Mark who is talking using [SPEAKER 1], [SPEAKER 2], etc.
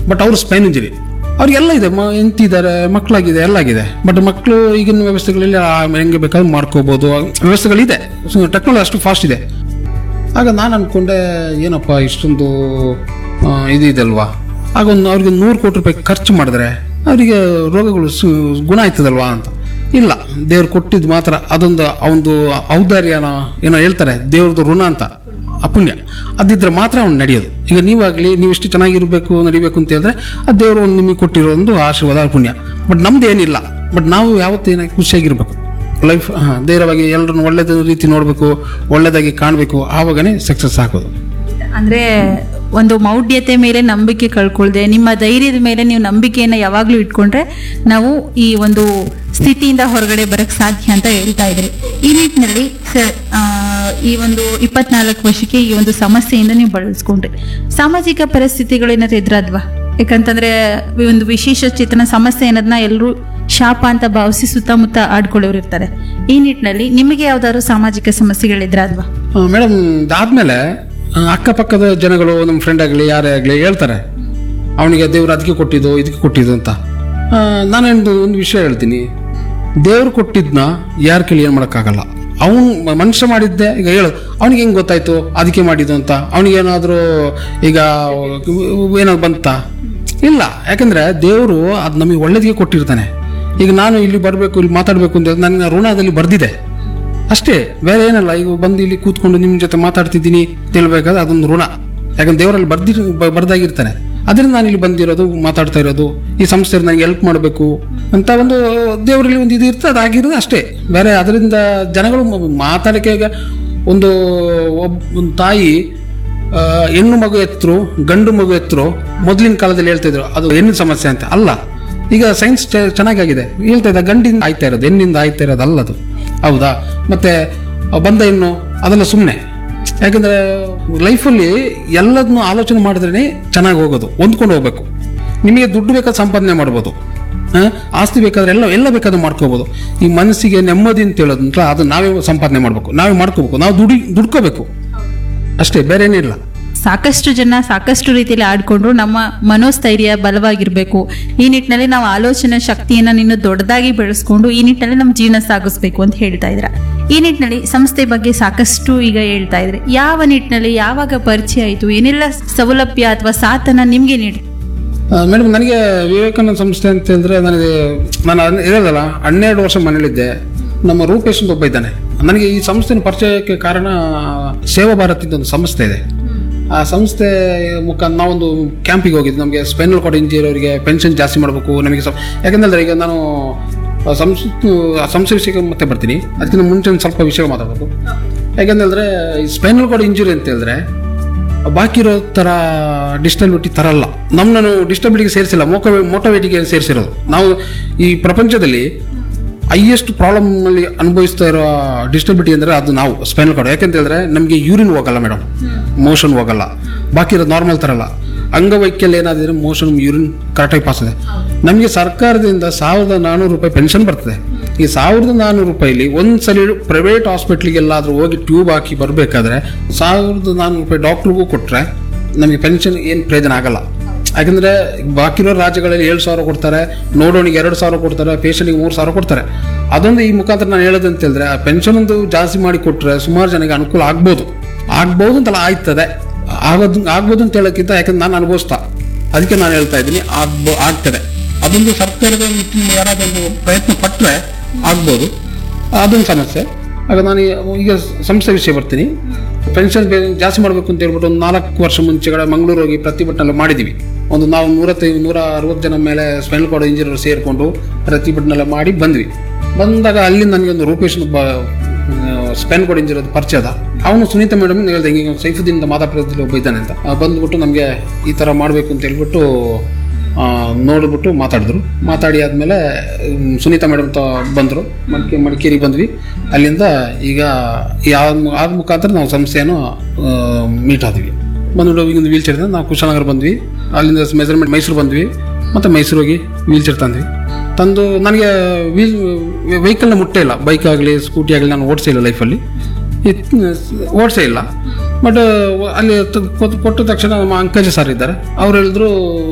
[SPEAKER 1] but ಅವರು Spain injury ಅವ್ರಿಗೆಲ್ಲ ಇದೆ ಮ ಎಂತಿದ್ದಾರೆ ಮಕ್ಕಳಾಗಿದೆ ಎಲ್ಲ ಆಗಿದೆ ಬಟ್ ಮಕ್ಕಳು ಈಗಿನ ವ್ಯವಸ್ಥೆಗಳಲ್ಲಿ ಆ ಹೆಂಗೆ ಬೇಕಾದ್ರೂ ಮಾಡ್ಕೋಬೋದು ವ್ಯವಸ್ಥೆಗಳಿದೆ ಟೆಕ್ನಾಲಜಿ ಅಷ್ಟು ಫಾಸ್ಟ್ ಇದೆ ಆಗ ನಾನು ಅನ್ಕೊಂಡೆ ಏನಪ್ಪ ಇಷ್ಟೊಂದು ಆ, ಇದು ಇದಲ್ವಾ ಆಗ ಒಂದು ಅವ್ರಿಗೆ ನೂರು ಕೋಟಿ ರೂಪಾಯಿ ಖರ್ಚು ಮಾಡಿದ್ರೆ ಅವರಿಗೆ ರೋಗಗಳು ಸು ಗುಣ ಆಯ್ತದಲ್ವಾ ಅಂತ ಇಲ್ಲ ದೇವ್ರು ಕೊಟ್ಟಿದ್ದು ಮಾತ್ರ ಅದೊಂದು ಅವನದು ಔದಾರ್ಯನ ಏನೋ ಹೇಳ್ತಾರೆ ದೇವ್ರದ್ದು ಋಣ ಅಂತ ಅಪುಣ್ಯ ಅದಿದ್ರೆ ಮಾತ್ರ ಅವ್ನು ನಡೆಯೋದು ಈಗ ನೀವಾಗಲಿ ನೀವು ಇಷ್ಟು ಚೆನ್ನಾಗಿರ್ಬೇಕು ನಡಿಬೇಕು ಅಂತ ಹೇಳಿದ್ರೆ ಆ ದೇವರು ಒಂದು ನಿಮಗೆ ಕೊಟ್ಟಿರೋ ಒಂದು ಆಶೀರ್ವಾದ ಪುಣ್ಯ ಬಟ್ ನಮ್ದು ಏನಿಲ್ಲ ಬಟ್ ನಾವು ಯಾವತ್ತೂ ಏನಾಗಿ ಖುಷಿಯಾಗಿರ್ಬೇಕು ಲೈಫ್ ಧೈರ್ಯವಾಗಿ ಎಲ್ಲರನ್ನು ಒಳ್ಳೆದ ರೀತಿ ನೋಡಬೇಕು ಒಳ್ಳೆದಾಗಿ ಕಾಣಬೇಕು ಆವಾಗನೇ ಸಕ್ಸಸ್ ಆಗೋದು
[SPEAKER 2] ಅಂದ್ರೆ ಒಂದು ಮೌಢ್ಯತೆ ಮೇಲೆ ನಂಬಿಕೆ ಕಳ್ಕೊಳ್ದೆ ನಿಮ್ಮ ಧೈರ್ಯದ ಮೇಲೆ ನೀವು ನಂಬಿಕೆಯನ್ನು ಯಾವಾಗಲೂ ಇಟ್ಕೊಂಡ್ರೆ ನಾವು ಈ ಒಂದು ಸ್ಥಿತಿಯಿಂದ ಹೊರಗಡೆ ಬರಕ್ ಸಾಧ್ಯ ಅಂತ ಹೇಳ್ತಾ ಇದ್ರಿ ಈ ನಿಟ್ಟಿನಲ್ಲಿ ಸರ್ ಆ, ಈ ಒಂದು ಇಪ್ಪತ್ನಾಲ್ಕು ವರ್ಷಕ್ಕೆ ಈ ಒಂದು ಸಮಸ್ಯೆಯಿಂದ ನೀವು ಬಳಸ್ಕೊಂಡ್ರಿ ಸಾಮಾಜಿಕ ಪರಿಸ್ಥಿತಿಗಳು ಏನಾದ್ರು ಎದುರಾದ್ವಾ ಯಾಕಂತಂದ್ರೆ ಈ ಒಂದು ವಿಶೇಷ ಚೇತನ ಸಮಸ್ಯೆ ಅನ್ನೋದನ್ನ ಎಲ್ಲರೂ ಶಾಪ ಅಂತ ಭಾವಿಸಿ ಸುತ್ತಮುತ್ತ ಆಡ್ಕೊಳ್ಳೋರು ಇರ್ತಾರೆ ಈ ನಿಟ್ಟಿನಲ್ಲಿ ನಿಮಗೆ ಯಾವ್ದಾದ್ರು ಸಾಮಾಜಿಕ ಸಮಸ್ಯೆಗಳು ಎದುರಾದ್ವಾ
[SPEAKER 1] ಮೇಡಮ್ ಅದಾದ್ಮೇಲೆ ಆ, ಅಕ್ಕಪಕ್ಕದ ಜನಗಳು ನಮ್ಮ ಫ್ರೆಂಡ್ ಆಗಲಿ ಯಾರೇ ಆಗಲಿ ಹೇಳ್ತಾರೆ ಅವನಿಗೆ ದೇವ್ರು ಅದಕ್ಕೆ ಕೊಟ್ಟಿದ್ದು ಇದಕ್ಕೆ ಕೊಟ್ಟಿದ್ದು ಅಂತ ಆ, ನಾನೊಂದು ಒಂದು ವಿಷಯ ಹೇಳ್ತೀನಿ ದೇವ್ರು ಕೊಟ್ಟಿದ್ನ ಯಾರ ಕೇಳಿ ಏನು ಮಾಡೋಕ್ಕಾಗಲ್ಲ ಅವನು ಮನುಷ್ಯ ಮಾಡಿದ್ದೆ ಈಗ ಹೇಳು ಅವನಿಗೆ ಹೆಂಗೆ ಗೊತ್ತಾಯ್ತು ಅದಕ್ಕೆ ಮಾಡಿದ್ದು ಅಂತ ಅವನಿಗೇನಾದರೂ ಈಗ ಏನಾದ್ರು ಬಂತ ಇಲ್ಲ ಯಾಕಂದ್ರೆ ದೇವರು ಅದು ನಮಗೆ ಒಳ್ಳೇದಿಗೆ ಕೊಟ್ಟಿರ್ತಾನೆ ಈಗ ನಾನು ಇಲ್ಲಿ ಬರಬೇಕು ಇಲ್ಲಿ ಮಾತಾಡಬೇಕು ಅಂತ ನನ್ನ ಋಣದಲ್ಲಿ ಬರ್ದಿದೆ ಅಷ್ಟೇ ಬೇರೆ ಏನಲ್ಲ ಈಗ ಬಂದು ಇಲ್ಲಿ ಕೂತ್ಕೊಂಡು ನಿಮ್ಮ ಜೊತೆ ಮಾತಾಡ್ತಿದ್ದೀನಿ ತಿಳ್ಬೇಕಾದ್ರೆ ಅದೊಂದು ಋಣ ಯಾಕಂದ್ರೆ ದೇವರಲ್ಲಿ ಬರ್ದಿ ಬರ್ದಾಗಿರ್ತಾನೆ ಅದರಿಂದ ನಾನು ಇಲ್ಲಿ ಬಂದಿರೋದು ಮಾತಾಡ್ತಾ ಇರೋದು ಈ ಸಂಸ್ಥೆ ನನಗೆ ಹೆಲ್ಪ್ ಮಾಡಬೇಕು ಅಂತ ಒಂದು ದೇವರಲ್ಲಿ ಒಂದು ಇದು ಇರ್ತದೆ ಅದಾಗಿರೋದು ಅಷ್ಟೇ ಬೇರೆ ಅದರಿಂದ ಜನಗಳು ಮ- ಮಾತಾಡಕ್ಕೆ ಈಗ ಒಂದು ಒಬ್ಬ ಒಂದು ತಾಯಿ ಆ, ಹೆಣ್ಣು ಮಗು ಎತ್ತರು ಗಂಡು ಮಗು ಎತ್ತರು ಮೊದಲಿನ ಕಾಲದಲ್ಲಿ ಹೇಳ್ತಿದ್ರು ಅದು ಹೆಣ್ಣಿನ ಸಮಸ್ಯೆ ಅಂತ ಅಲ್ಲ ಈಗ ಸೈನ್ಸ್ ಚೆನ್ನಾಗಾಗಿದೆ ಹೇಳ್ತಾ ಇದ್ದ ಗಂಡಿಂದ ಆಯ್ತಾ ಇರೋದು ಹೆಣ್ಣಿಂದ ಆಯ್ತಾ ಇರೋದು ಅಲ್ಲ ಅದು ಹೌದಾ ಮತ್ತೆ ಆ ಬಂದ ಹೆಣ್ಣು ಅದೆಲ್ಲ ಸುಮ್ಮನೆ ಯಾಕಂದ್ರೆ ಲೈಫಲ್ಲಿ ಎಲ್ಲದನ್ನು ಆಲೋಚನೆ ಮಾಡಿದ್ರೇ ಚೆನ್ನಾಗಿ ಹೋಗೋದು ಹೊಂದ್ಕೊಂಡು ಹೋಗ್ಬೇಕು ನಿಮಗೆ ದುಡ್ಡು ಬೇಕಾದ್ರೆ ಸಂಪಾದನೆ ಮಾಡ್ಬೋದು ಆ, ಆಸ್ತಿ ಬೇಕಾದ್ರೆ ಎಲ್ಲ ಎಲ್ಲ ಬೇಕಾದ್ರೆ ಮಾಡ್ಕೋಬೋದು ಈ ಮನಸ್ಸಿಗೆ ನೆಮ್ಮದಿ ಅಂತ ಹೇಳೋದಂತ ಅದು ನಾವೇ ಸಂಪಾದನೆ ಮಾಡಬೇಕು ನಾವೇ ಮಾಡ್ಕೋಬೇಕು ನಾವು ದುಡಿ ದುಡ್ಕೋಬೇಕು ಅಷ್ಟೇ ಬೇರೆ ಏನಿಲ್ಲ
[SPEAKER 2] ಸಾಕಷ್ಟು ಜನ ಸಾಕಷ್ಟು ರೀತಿಯಲ್ಲಿ ಆಡ್ಕೊಂಡ್ರು ನಮ್ಮ ಮನೋಸ್ಥೈರ್ಯ ಬಲವಾಗಿರ್ಬೇಕು ಈ ನಿಟ್ಟಿನಲ್ಲಿ ನಾವು ಆಲೋಚನೆ ಶಕ್ತಿಯನ್ನ ನೀನು ದೊಡ್ಡದಾಗಿ ಬೆಳೆಸ್ಕೊಂಡು ಈ ನಿಟ್ಟಿನಲ್ಲಿ ನಮ್ಮ ಜೀವನ ಸಾಗಿಸ್ಬೇಕು ಅಂತ ಹೇಳ್ತಾ ಇದ್ರ ಈ ನಿಟ್ಟಿನಲ್ಲಿ ಸಂಸ್ಥೆ ಬಗ್ಗೆ ಸಾಕಷ್ಟು ಈಗ ಹೇಳ್ತಾ ಇದ್ರೆ ಯಾವ ನಿಟ್ಟಿನಲ್ಲಿ ಯಾವಾಗ ಪರಿಚಯ ಆಯಿತು ಏನೆಲ್ಲ ಸೌಲಭ್ಯ ಅಥವಾ ಸಾಥನ ನಿಮ್ಗೆ ನೀಡಿ
[SPEAKER 1] ಮೇಡಮ್ ನನಗೆ ವಿವೇಕಾನಂದ ಸಂಸ್ಥೆ ಅಂತ ಹೇಳಿದ್ರೆ ನನಗೆ ನಾನು ಅದನ್ನ ಹೇಳೋದಲ್ಲ ಹನ್ನೆರಡು ವರ್ಷ ಮನೇಲಿದ್ದೆ ನಮ್ಮ ರೂಪೇಶ್ ಅಂತ ಒಬ್ಬ ಇದ್ದಾನೆ ನನಗೆ ಈ ಸಂಸ್ಥೆನ ಪರಿಚಯಕ್ಕೆ ಕಾರಣ ಸೇವಾ ಭಾರತ್ ಅಂತ ಒಂದು ಸಂಸ್ಥೆ ಇದೆ ಆ ಸಂಸ್ಥೆ ಮುಖಾಂತರ ನಾವೊಂದು ಕ್ಯಾಂಪಿಗೆ ಹೋಗಿದ್ದು ನಮಗೆ ಸ್ಪೈನಲ್ ಕಾರ್ಡ್ ಇಂಜಿಯರ್ ಅವರಿಗೆ ಪೆನ್ಷನ್ ಜಾಸ್ತಿ ಮಾಡಬೇಕು ನಮಗೆ ಸ- ಯಾಕಂದ್ರೆ ಈಗ ನಾನು ಆ ಸಂಸ್ ಆ ಸಂಸ್ಥೆ ವಿಷಯಕ್ಕೆ ಮತ್ತೆ ಬರ್ತೀನಿ ಅದಕ್ಕಿಂತ ಮುಂಚೆ ಒಂದು ಸ್ವಲ್ಪ ವಿಷಯ ಮಾತಾಡಬೇಕು ಯಾಕಂದ್ರೆ ಈ ಸ್ಪೈನಲ್ ಕಾರ್ಡ್ ಇಂಜುರಿ ಅಂತ ಹೇಳಿದ್ರೆ ಬಾಕಿ ಇರೋ ಥರ ಡಿಸ್ಟಬಿಲಿಟಿ ಥರ ಅಲ್ಲ ನಮ್ಮನ್ನು ಡಿಸ್ಟಬಿಲಿಟಿಗೆ ಸೇರಿಸಿಲ್ಲ ಮೋಕ ಮೋಟೋವೇಟಿಗೆ ಸೇರಿಸಿರೋದು ನಾವು ಈ ಪ್ರಪಂಚದಲ್ಲಿ ಹೈಯೆಸ್ಟ್ ಪ್ರಾಬ್ಲಮ್ ಅಲ್ಲಿ ಅನುಭವಿಸ್ತಾ ಇರೋ ಡಿಸ್ಟಬಿಲಿಟಿ ಅಂದರೆ ಅದು ನಾವು ಸ್ಪೈನಲ್ ಕಾರ್ಡ್ ಯಾಕಂತ ಹೇಳಿದ್ರೆ ನಮಗೆ ಯೂರಿನ್ ಹೋಗಲ್ಲ ಮೇಡಮ್ ಮೋಷನ್ ಹೋಗಲ್ಲ ಬಾಕಿ ಇರೋದು ನಾರ್ಮಲ್ ಥರ ಅಲ್ಲ ಅಂಗವೈಕಲ್ಯ ಏನಾದ್ರೆ ಮೋಷನ್ ಯೂರಿನ್ ಕರೆಕ್ಟಾಗಿ ಪಾಸ್ ಇದೆ ನಮಗೆ ಸರ್ಕಾರದಿಂದ ಸಾವಿರದ ನಾನ್ನೂರು ರೂಪಾಯಿ ಪೆನ್ಷನ್ ಬರ್ತದೆ ಈ ಸಾವಿರದ ನಾನ್ನೂರು ರೂಪಾಯಿಲಿ ಒಂದು ಸಲ ಪ್ರೈವೇಟ್ ಹಾಸ್ಪಿಟ್ಲಿಗೆ ಎಲ್ಲಾದರೂ ಹೋಗಿ ಟ್ಯೂಬ್ ಹಾಕಿ ಬರಬೇಕಾದ್ರೆ ಸಾವಿರದ ನಾನ್ನೂರು ರೂಪಾಯಿ ಡಾಕ್ಟ್ರಿಗೂ ಕೊಟ್ಟರೆ ನಮಗೆ ಪೆನ್ಷನ್ ಏನು ಪ್ರಯೋಜನ ಆಗಲ್ಲ ಯಾಕಂದ್ರೆ ಬಾಕಿರೋ ರಾಜ್ಯಗಳಲ್ಲಿ ಏಳು ಸಾವಿರ ಕೊಡ್ತಾರೆ ನೋಡೋಣಿಗೆ ಎರಡು ಸಾವಿರ ಕೊಡ್ತಾರೆ ಪೇಷಂಟ್ಗೆ ಮೂರು ಸಾವಿರ ಕೊಡ್ತಾರೆ ಅದೊಂದು ಈ ಮುಖಾಂತರ ನಾನು ಹೇಳೋದು ಅಂತ ಹೇಳಿದ್ರೆ ಆ ಪೆನ್ಷನ್ ಒಂದು ಜಾಸ್ತಿ ಮಾಡಿ ಕೊಟ್ಟರೆ ಸುಮಾರು ಜನಕ್ಕೆ ಅನುಕೂಲ ಆಗ್ಬೋದು ಆಗ್ಬೋದು ಅಂತಲ್ಲ ಆಯ್ತದೆ ಆಗೋದು ಆಗ್ಬೋದು ಅಂತ ಹೇಳೋಕ್ಕಿಂತ ಯಾಕಂದ್ರೆ ನಾನು ಅನುಭವಿಸ್ತಾ ಅದಕ್ಕೆ ನಾನು ಹೇಳ್ತಾ ಇದ್ದೀನಿ ಆಗ್ಬೋ ಆಗ್ತದೆ ಅದೊಂದು ಸರ್ಕಾರದ ಒಂದು ಯಾರಾದೊಂದು ಪ್ರಯತ್ನ ಪಟ್ಟರೆ ಆಗ್ಬೋದು ಅದೊಂದು ಸಮಸ್ಯೆ ಆಗ ನಾನು ಈಗ ಸಂಸ್ಥೆ ವಿಷಯ ಬರ್ತೀನಿ ಪೆನ್ಷನ್ ಜಾಸ್ತಿ ಮಾಡಬೇಕು ಅಂತ ಹೇಳ್ಬಿಟ್ಟು ಒಂದು ನಾಲ್ಕು ವರ್ಷ ಮುಂಚೆಗಡೆ ಮಂಗಳೂರು ಹೋಗಿ ಪ್ರತಿಭಟನೆ ಮಾಡಿದ್ದೀವಿ ಒಂದು ನಾವು ನೂರತ್ತೈದು ನೂರ ಅರವತ್ತು ಜನ ಮೇಲೆ ಸ್ಪೈನಲ್ ಕಾರ್ಡ್ ಇಂಜಿನಿಯರ್ ಸೇರಿಕೊಂಡು ಪ್ರತಿಭಟನೆ ಮಾಡಿ ಬಂದ್ವಿ ಬಂದಾಗ ಅಲ್ಲಿ ನನಗೆ ಒಂದು ರೂಪೇಶ್ ಒಬ್ಬ ಸ್ಪೆನ್ ಕಾರ್ಡ್ ಇಂಜಿನಿಯರ್ ಪರಿಚಯ ಅದ ಅವನು ಸುನೀತಾ ಮೇಡಮ್ ಹೇಳ್ದೆ ಹಿಂಗೆ ಸೈಫುದ್ದೀನ್ ಅಂತ ಮಾತಾಡ್ತಿದ್ದಲ್ಲಿ ಒಬ್ಬ ಇದ್ದಾನೆ ಅಂತ ಆ, ಬಂದ್ಬಿಟ್ಟು ನಮಗೆ ಈ ಥರ ಮಾಡಬೇಕು ಅಂತ ಹೇಳ್ಬಿಟ್ಟು ಆ, ನೋಡ್ಬಿಟ್ಟು ಮಾತಾಡಿದ್ರು ಮಾತಾಡಿ ಆದಮೇಲೆ ಸುನೀತಾ ಮೇಡಮ್ ತ ಬಂದರು ಮಡಿಕೆ ಮಡಿಕೇರಿ ಬಂದ್ವಿ ಅಲ್ಲಿಂದ ಈಗ ಯಾವ ಆದ ಮುಖಾಂತರ ನಾವು ಸಂಸ್ಥೆಯನ್ನು ಮೀಟ್ ಆದ್ವಿ ಬಂದ್ಬಿಟ್ಟು ಈಗ ಒಂದು ವೀಲ್ ಚೇರ್ ನಾವು ಕುಶಾಲನಗರ ಬಂದ್ವಿ ಅಲ್ಲಿಂದ ಮೆಜರ್ಮೆಂಟ್ ಮೈಸೂರು ಬಂದ್ವಿ ಮತ್ತು ಮೈಸೂರು ಹೋಗಿ ವೀಲ್ ಚೇರ್ ತಂದ್ವಿ ತಂದು ನನಗೆ ವೀಲ್ ವೆಹಿಕಲ್ನ ಮುಟ್ಟೇ ಇಲ್ಲ ಬೈಕ್ ಆಗಲಿ ಸ್ಕೂಟಿ ಆಗಲಿ ನಾನು ಓಡಿಸೇ ಇಲ್ಲ ಲೈಫಲ್ಲಿ ಓಡಿಸೇ ಇಲ್ಲ ಬಟ್ ಅಲ್ಲಿ ತ- ಕೊಟ್ಟ ತಕ್ಷಣ ನಮ್ಮ ಅಂಕಜ ಸರ್ ಇದ್ದಾರೆ ಅವ್ರು ಹೇಳಿದ್ರು